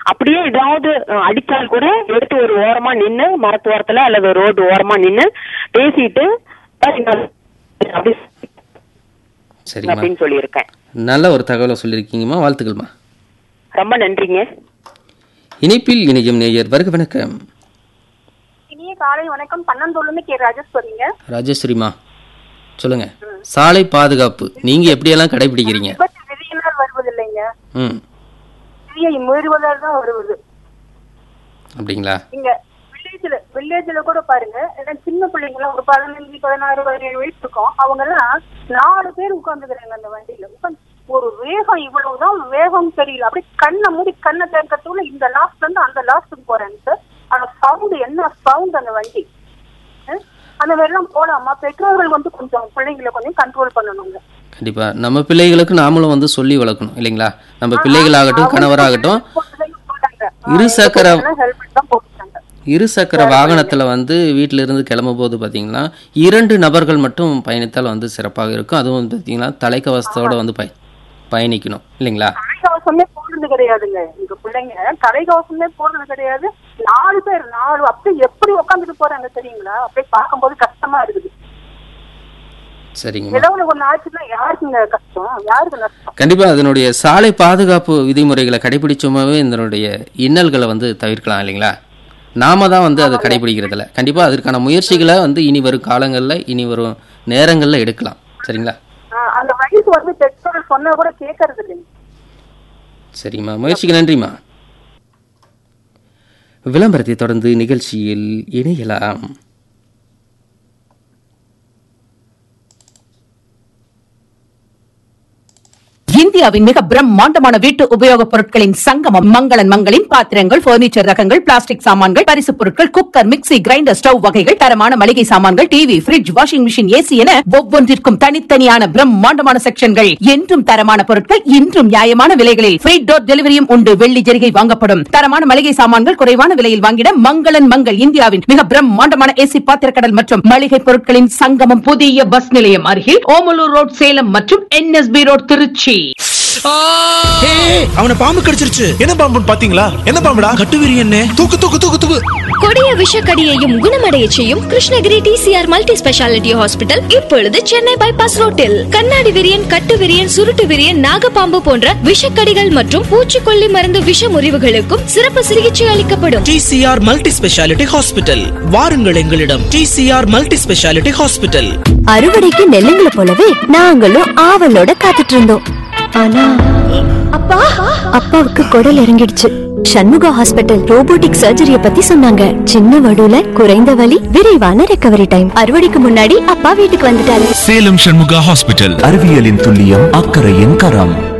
அப்படியே ஏதாவது அஹ், அடிச்சால் கூட எடுத்து ஒரு ஓரமா நின்னு மரத்து ஓரத்துல அல்லது ரோடு ஓரமா நின்னு பேசிட்டு "பாரு, நான் அப்படி சரிம்மா அப்படின்னு சொல்லியிருக்கேன் நல்ல ஒரு தகவலை சொல்லியிருக்கீங்கம்மா வாழ்த்துக்கள்மா ரொம்ப நன்றிங்க இணைப்பில் இணையும் நேயர் வருக வணக்கம் இனிய காலை வணக்கம் பன்னந்தோலுமே கே ராஜேஸ்வரிங்க ராஜேஸ்வரிமா சொல்லுங்க சாலை பாதுகாப்பு நீங்க எப்படியெல்லாம் கடைபிடிக்கிறீங்க விபத்து விதியினால் வருவதில்லைங்க ம் விதியை மீறுவதால் தான் வருவது அப்படிங்களா இங்க வில்லேஜ்ல வில்லேஜ்ல கூட பாருங்க எல்லாம் சின்ன பிள்ளைங்க ஒரு பதினஞ்சு பதினாறு பதினேழு வயசு இருக்கும் அவங்க எல்லாம் நாலு பேர் உட்கார்ந்துக்கிறாங்க அந்த வண்டியில உட்கார்ந்து ஒரு வேகம் இவ்வளவுதான் வேகம் தெரியல அப்படியே கண்ணை மூடி கண்ணை திறக்கறதுக்குள்ள இந்த லாஸ்ட்ல இருந்து அந்த லாஸ்ட்டுக்கு போறாங்க சார் ஆனா சவுண்ட் என்ன சவுண்ட் அந்த வண்டி அஹ்? அந்த மாதிரிலாம் போலாமா பெற்றோர்கள் வந்து கொஞ்சம் பிள்ளைங்களை கொஞ்சம் கண்ட்ரோல் பண்ணணுங்க கண்டிப்பா நம்ம பிள்ளைகளுக்கு நாமளும் வந்து சொல்லி வளர்க்கணும் இல்லைங்களா நம்ம பிள்ளைகளாகட்டும் கணவராகட்டும் இரு சக்கர ஹெல்மெட் தான் போட்டுட்டாங்க இரு சக்கர வாகனத்துல வந்து வீட்டில இருந்து கிளம்பும் போது பாத்தீங்கன்னா இரண்டு நபர்கள் மட்டும் பயணித்தால் வந்து சிறப்பாக இருக்கும் அதுவும் வந்து பாத்தீங்கன்னா தலைக்கவசத்தோட வந்து பய பயணிக்கணும் இல்லைங்களா தலைக்கவசமே போடுறது கிடையாதுங்க எங்க பிள்ளைங்க தலைக்கவசமே போடுறது கிடையாது நாலு பேர் நாலு அப்படியே எப்படி உட்காந்துட்டு போறாங்க தெரியுங்களா அப்படியே பார்க்கும்போது கஷ்டமா இருக்குது சரிங்கம்மா ஏதோ ஒண்ணு ஒண்ணு ஆச்சுன்னா யாருக்குங்க கஷ்டம் யாருக்கு நஷ்டம் கண்டிப்பா அதனுடைய சாலை பாதுகாப்பு விதிமுறைகளை கடைபிடிச்சோமாவே இதனுடைய இன்னல்களை வந்து தவிர்க்கலாம் இல்லைங்களா நாம தான் வந்து அதை கடைபிடிக்கிறதில்ல கண்டிப்பா அதற்கான முயற்சிகளை வந்து இனி வரும் காலங்கள்ல இனி வரும் நேரங்கள்ல எடுக்கலாம் சரிங்களா ஆஹ் அந்த வயசு வந்து பெற்றோர்கள் சொன்னா கூட கேட்கறது இல்லைங்க சரிம்மா முயற்சிக்கு நன்றிம்மா விளம்பரத்தை தொடர்ந்து நிகழ்ச்சியில் இணையலாம் இந்தியாவின் மிக பிரம்மாண்டமான வீட்டு உபயோகப் பொருட்களின் சங்கமம் மங்களன் மங்களின் பாத்திரங்கள் பர்னிச்சர் ரகங்கள் பிளாஸ்டிக் சாமான்கள் பரிசுப் பொருட்கள் குக்கர் மிக்ஸி கிரைண்டர் ஸ்டவ் வகைகள் தரமான மளிகை சாமான்கள் TV fridge washing machine AC என ஒவ்வொன்றிற்கும் தனித்தனியான பிரம்மாண்டமான செக்ஷன்கள் என்றும் தரமான பொருட்கள் இன்றும் நியாயமான விலைகளில் ஃப்ரீ டோர் டெலிவரியும் உண்டு வெள்ளி ஜெரிகை வாங்கப்படும் தரமான மளிகை சாமான்கள் குறைவான விலையில் வாங்கிட மங்களன் மங்கள் இந்தியாவின் மிக பிரம்மாண்டமான ஏசி பாத்திரக்கடல் மற்றும் மளிகை பொருட்களின் சங்கமம் புதிய பஸ் நிலையம் அருகில் ஓமலூர் ரோட் சேலம் மற்றும் என்எஸ்பி ரோட் திருச்சி அவனை பாம்பு கடிச்சிருச்சு என்ன பாம்புன்னு பாத்தீங்களா என்ன பாம்புடா கட்டுவிரி என்ன தூக்கு தூக்கு தூக்கு தூக்கு கொடிய விஷக்கடியையும் குணமடைய செய்யும் Krishnagiri TCR multi specialty hospital இப்பொழுது சென்னை பைபாஸ் ரோட்டில் கண்ணாடி விரியன் கட்டு விரியன் சுருட்டு விரியன் நாகப்பாம்பு போன்ற விஷக்கடிகள் மற்றும் பூச்சிக்கொல்லி மருந்து விஷ முறிவுகளுக்கும் சிறப்பு சிகிச்சை அளிக்கப்படும் டிசிஆர் மல்டி ஸ்பெஷாலிட்டி ஹாஸ்பிட்டல் வாருங்கள் எங்களிடம் டிசிஆர் மல்டி ஸ்பெஷாலிட்டி ஹாஸ்பிட்டல் அறுவடைக்கு நெல்லுங்களை போலவே நாங்களும் ஆவலோட காத்துட்டு இருந்தோம் ஆனா அப்பா அப்பாவுக்கு குடல் இறங்கிடுச்சு சண்முகா ஹாஸ்பிட்டல் ரோபோட்டிக் சர்ஜரிய பத்தி சொன்னாங்க சின்ன வடுல குறைந்த வலி விரைவான ரெக்கவரி டைம் அறுவடைக்கு முன்னாடி அப்பா வீட்டுக்கு வந்துட்டாரு சேலம் சண்முகா ஹாஸ்பிட்டல் அறிவியலின் துல்லியம் அக்கறையின் கரம்